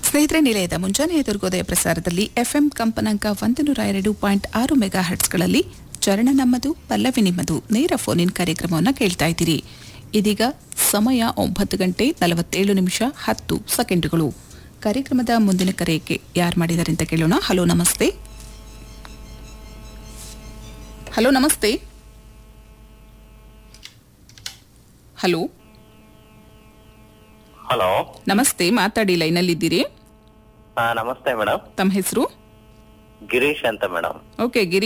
ಸ್ನೇಹಿತರೆ ನಿಲಯದ ಮುಂಜಾನೆಯ ದುರ್ಗೋದಯ ಪ್ರಸಾರದಲ್ಲಿ ಎಫ್ಎಂ ಕಂಪನಾಂಕ ಒಂದು ನೂರ ಎರಡು ಪಾಯಿಂಟ್ ಆರು ಮೆಗಾ ಹರ್ಟ್ಸ್ಗಳಲ್ಲಿ ಚರಣ ನಮ್ಮದು ಪಲ್ಲವಿ ನಿಮ್ಮದು ನೇರ ಫೋನ್ ಇನ್ ಕಾರ್ಯಕ್ರಮವನ್ನು ಕೇಳ್ತಾ ಇದ್ದೀರಿ ಇದೀಗ ಸಮಯ ಒಂಬತ್ತು ಗಂಟೆ ನಲವತ್ತೇಳು ನಿಮಿಷ ಹತ್ತು ಸೆಕೆಂಡುಗಳು ಕಾರ್ಯಕ್ರಮದ ಮುಂದಿನ ಕರೆಯಕ್ಕೆ ಯಾರು ಮಾಡಿದ್ದಾರೆ ಅಂತ ಕೇಳೋಣ ಹಲೋ ನಮಸ್ತೆ ಹಲೋ ನಮಸ್ತೆ ಹಲೋ ಹಲೋ ನಮಸ್ತೆ ಮಾತಾಡಿ ಲೈನಲ್ಲಿದ್ದೀರಿ ಹಾ ನಮಸ್ತೆ ಮೇಡಮ್ ತಮ್ಮ ಹೆಸರು ಗಿರೀಶ್ ಅಂತ ಮೇಡಮ್ ಓಕೆ ಗಿರಿ